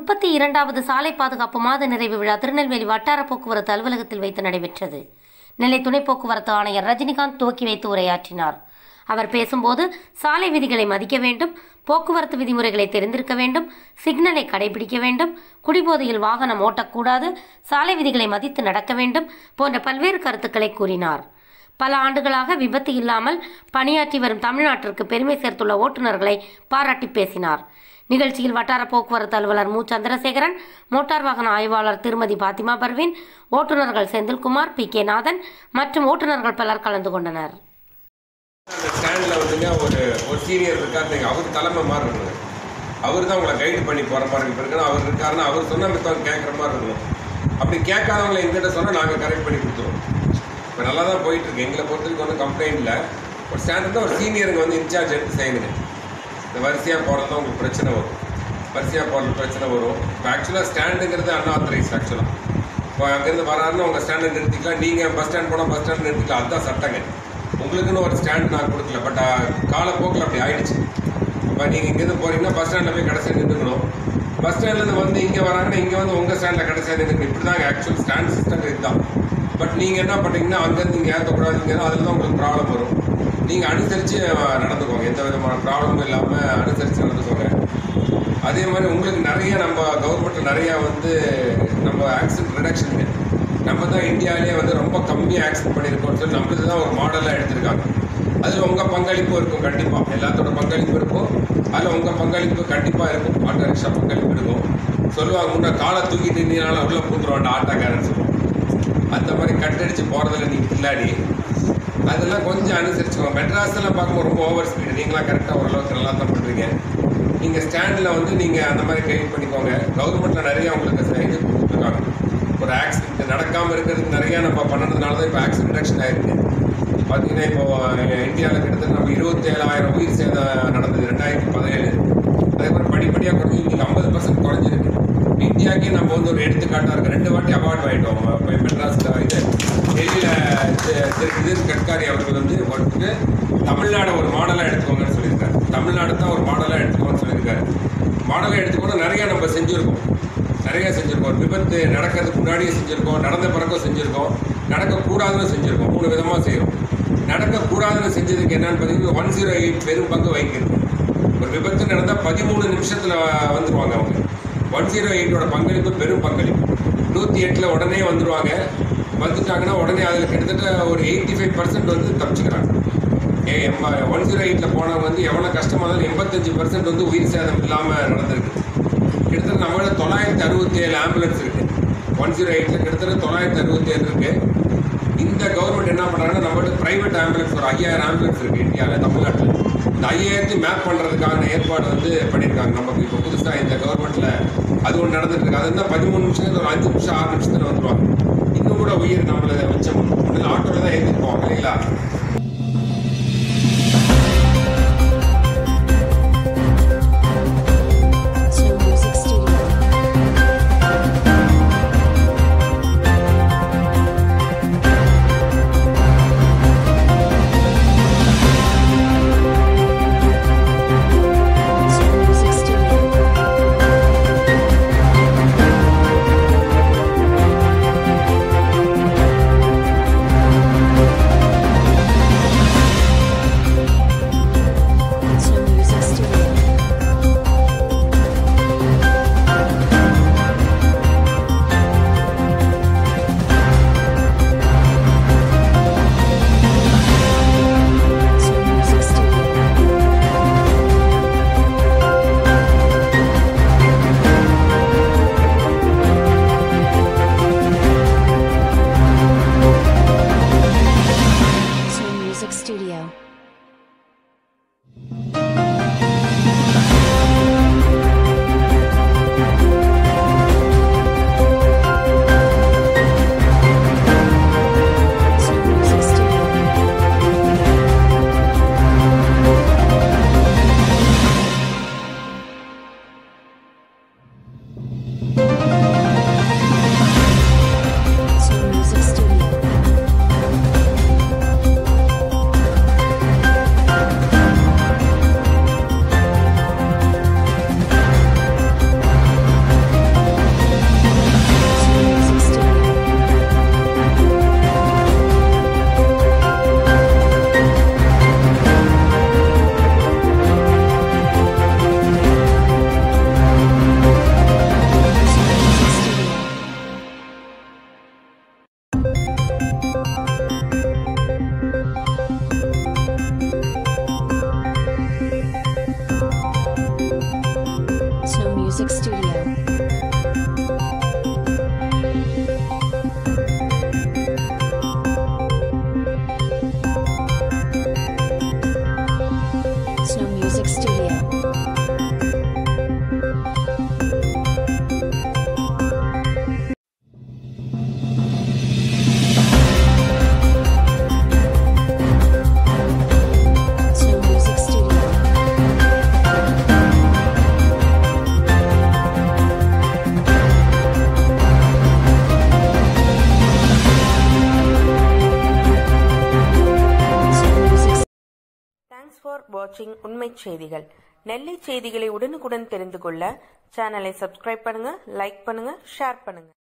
முப்பத்தி இரண்டாவது சாலை பாதுகாப்பு மாத நிறைவு விழா திருநெல்வேலி வட்டார போக்குவரத்து அலுவலகத்தில் வைத்து நடைபெற்றது நெல்லை துணை போக்குவரத்து ஆணையர் ரஜினிகாந்த் துவக்கி வைத்து உரையாற்றினார் அவர் பேசும்போது சாலை விதிகளை மதிக்க வேண்டும் போக்குவரத்து விதிமுறைகளை தெரிந்திருக்க வேண்டும் சிக்னலை கடைபிடிக்க வேண்டும் குடிபோதையில் வாகனம் ஓட்டக்கூடாது சாலை விதிகளை மதித்து நடக்க வேண்டும் போன்ற பல்வேறு கருத்துக்களை கூறினார் பல ஆண்டுகளாக விபத்து இல்லாமல் பணியாற்றி வரும் தமிழ்நாட்டிற்கு பெருமை சேர்த்துள்ள ஓட்டுநர்களை பாராட்டி பேசினார் நிகழ்ச்சியில் வட்டார போக்குவரத்து அலுவலர் மு சந்திரசேகரன் மோட்டார் வாகன ஆய்வாளர் திருமதி பாத்திமா பர்வீன் ஓட்டுநர்கள் செந்தில்குமார் பி கே நாதன் மற்றும் ஓட்டுநர்கள் பலர் கலந்து கொண்டனர் அந்த ஸ்டாண்டில் வந்துங்க ஒரு ஒரு சீனியர் இருக்காருங்க அவர் தலைமை மாதிரி இருக்கணும் அவர் தான் உங்களை கைடு பண்ணி போகிற மாதிரி இருக்கு இருக்கணும் அவர் இருக்காருன்னா அவர் சொன்ன மித்தவங்க கேட்குற மாதிரி இருக்கணும் அப்படி கேட்காதவங்களை எங்கிட்ட சொன்னால் நாங்கள் கரெக்ட் பண்ணி கொடுத்துருவோம் இப்போ நல்லா தான் போயிட்டு இருக்கு எங்களை பொறுத்த வரைக்கும் ஒன்றும் கம்ப்ளைண்ட் இல்லை ஒரு ஸ்டாண்ட் தான் ஒரு சீனியருங்க வந்து இன்சார்ஜ் எடுத்து செய்யணுங்க இந்த வரிசையாக போகிறது தான் உங்களுக்கு பிரச்சனை வரும் வரிசையாக போகிறது பிரச்சனை வரும் இப்போ ஆக்சுவலாக ஸ்டாண்டுங்கிறது அன்ஆத்தரைஸ் ஆக்சுவலாக இப்போ அங்கேருந்து வராருன்னு உங்கள் ஸ்டாண்டை நிறுத்திக்கலாம் நீங்கள் பஸ் ஸ்டாண்ட் போனால் பஸ் ஸ்டாண்ட் நிறுத்திக்கலாம் அதுதான் சட்டங்க உங்களுக்குன்னு ஒரு ஸ்டாண்ட் நான் கொடுக்கல பட் காலப்போக்கில் அப்படி ஆயிடுச்சு இப்போ நீங்கள் இங்கேருந்து போகிறீங்கன்னா பஸ் ஸ்டாண்டில் போய் கடைசியாக நின்றுக்கணும் பஸ் ஸ்டாண்ட்லேருந்து வந்து இங்கே வராங்கன்னா இங்கே வந்து உங்கள் ஸ்டாண்டில் கடைசியாக நின்றுக்கணும் இப்படி தான் ஆக்சுவல் ஸ்டாண்ட் சிஸ்டம் இதுதான் பட் நீங்கள் என்ன பண்ணுறீங்கன்னா அங்கேருந்து இங்கே ஏற்றக்கூடாதுங்க அதில் தான் உங்களுக்கு ப்ராப்ளம் வரும் நீங்கள் அனுசரித்து நடந்துக்கோங்க எந்த விதமான ப்ராப்ளமும் இல்லாமல் அனுசரித்து நடந்துக்கோங்க அதே மாதிரி உங்களுக்கு நிறைய நம்ம கவர்மெண்ட்டில் நிறையா வந்து நம்ம ஆக்சிடென்ட் ரிடக்ஷனுங்க நம்ம தான் இந்தியாவிலே வந்து ரொம்ப கம்மியாக ஆக்சிடென்ட் பண்ணியிருக்கோம்னு சொல்லி நம்மளுக்கு தான் ஒரு மாடலாக எடுத்திருக்காங்க அதில் உங்கள் பங்களிப்பு இருக்கும் கண்டிப்பாக எல்லாத்தோட பங்களிப்பு இருக்கும் அதில் உங்கள் பங்களிப்பு கண்டிப்பாக இருக்கும் ஆட்டோ ரிக்ஷா பங்களிப்பு இருக்கும் சொல்லுவாங்க முன்னே காலை தூக்கிட்டு நின்னால உள்ளே பூந்துருவாண்ட ஆட்டோக்காரன் சொல்லுவோம் அந்த மாதிரி கட்டடிச்சு போகிறதுல நீங்கள் பின்னாடி அதெல்லாம் கொஞ்சம் அனுசரிச்சுக்கோங்க மெட்ராஸ்லாம் பார்க்கும்போது ரொம்ப ஓவர் ஸ்பீடு நீங்களாம் கரெக்டாக ஓரளவுக்கு நல்லா தான் பண்ணுறீங்க நீங்கள் ஸ்டாண்டில் வந்து நீங்கள் அந்த மாதிரி கைட் பண்ணிக்கோங்க கவர்மெண்ட்டில் நிறைய உங்களுக்கு ச- இது கொடுத்துருக்காங்க ஒரு ஆக்சிடென்ட் நடக்காமல் இருக்கிறதுக்கு நிறைய நம்ம பண்ணதுனால தான் இப்போ ஆக்சிடென்ட் ரிடக்ஷன் ஆயிருக்கு பார்த்தீங்கன்னா இப்போ இந்தியாவில் கிட்டத்தட்ட நம்ம இருபத்தேழாயிரம் உயிர் சேதம் நடந்தது ரெண்டாயிரத்தி பதினேழு அதே மாதிரி படிப்படியாக குறைஞ்சி இன்னைக்கு ஐம்பது பர்சன்ட் குறைஞ்சிருக்கு இந்தியாக்கே நம்ம வந்து ஒரு எடுத்துக்காட்டாக இருக்கு ரெண்டு வாட்டி அவார்டு வாங்கிட்டோம் இப்போ மெட்ராஸில் இது டெல்லியில் திரு நிதின் கட்காரி அவர்கள் வந்து ஒருத்தருக்கு தமிழ்நாடு ஒரு மாடலாக எடுத்துக்கோங்கன்னு சொல்லியிருக்காரு தமிழ்நாடு தான் ஒரு மாடலாக எடுத்துக்கோன்னு சொல்லியிருக்காரு மாடலாக எடுத்துக்கோன்னு நிறைய நம்ம செஞ்சுருக்கோம் நிறைய செஞ்சுருக்கோம் ஒரு விபத்து நடக்கிறதுக்கு முன்னாடியே செஞ்சுருக்கோம் நடந்த பிறகும் செஞ்சுருக்கோம் நடக்கக்கூடாதுன்னு செஞ்சுருக்கோம் மூணு விதமாக செய்கிறோம் நடக்கக்கூடாதுன்னு செஞ்சதுக்கு என்னன்னு பார்த்தீங்கன்னா ஒன் ஜீரோ எயிட் பெரும் பங்கு வகிக்கிறது ஒரு விபத்து நடந்தால் பதிமூணு நிமிஷத்தில் வந்துடுவாங்க அவங்க ஒன் ஜீரோ எயிட்டோட பங்களிப்பு பெரும் பங்களிப்பு நூற்றி எட்டில் உடனே வந்துடுவாங்க வந்துட்டாங்கன்னா உடனே அதில் கிட்டத்தட்ட ஒரு எயிட்டி ஃபைவ் பர்சன்ட் வந்து தப்பிச்சுக்கிறாங்க ஏ எம்ப ஒன் ஜீரோ எயிட்டில் போனவங்க வந்து எவ்வளோ கஷ்டமாக இருந்தாலும் எண்பத்தஞ்சு பர்சன்ட் வந்து உயிர் சேதம் இல்லாமல் நடந்திருக்கு கிட்டத்தட்ட நம்மளோட தொள்ளாயிரத்தி அறுபத்தி ஏழு ஆம்புலன்ஸ் இருக்குது ஒன் ஜீரோ எயிட்டில் கிட்டத்தட்ட தொள்ளாயிரத்தி அறுபத்தி ஏழு இருக்குது இந்த கவர்மெண்ட் என்ன பண்ணுறாங்கன்னா நம்மளோட ப்ரைவேட் ஆம்புலன்ஸ் ஒரு ஐயாயிரம் ஆம்புலன்ஸ் இருக்குது இந்தியாவில் தமிழ்நாட்டில் இந்த ஐயாயிரத்தி மேப் பண்ணுறதுக்கான ஏற்பாடு வந்து பண்ணியிருக்காங்க நமக்கு இப்போ புதுசாக இந்த கவர்மெண்ட்டில் அது ஒன்று நடந்துட்டு இருக்கு அது இருந்தால் பதிமூணு நிமிஷத்துல ஒரு அஞ்சு நிமிஷம் ஆறு நிமிஷத்தில் வந்துருவாங்க இன்னும் கூட உயிர் நம்மளை மிச்சம் அதில் ஆட்டோவில் தான் ஏற்றிட்டு போவாங்க இல்லைங்களா Slow Music Studio. Slow Music Studio. Thanks for வாட்சிங் உண்மை செய்திகள் நெல்லை செய்திகளை உடனுக்குடன் தெரிந்து கொள்ள சேனலை சப்ஸ்கிரைப் பண்ணுங்க லைக் பண்ணுங்க ஷேர் பண்ணுங்க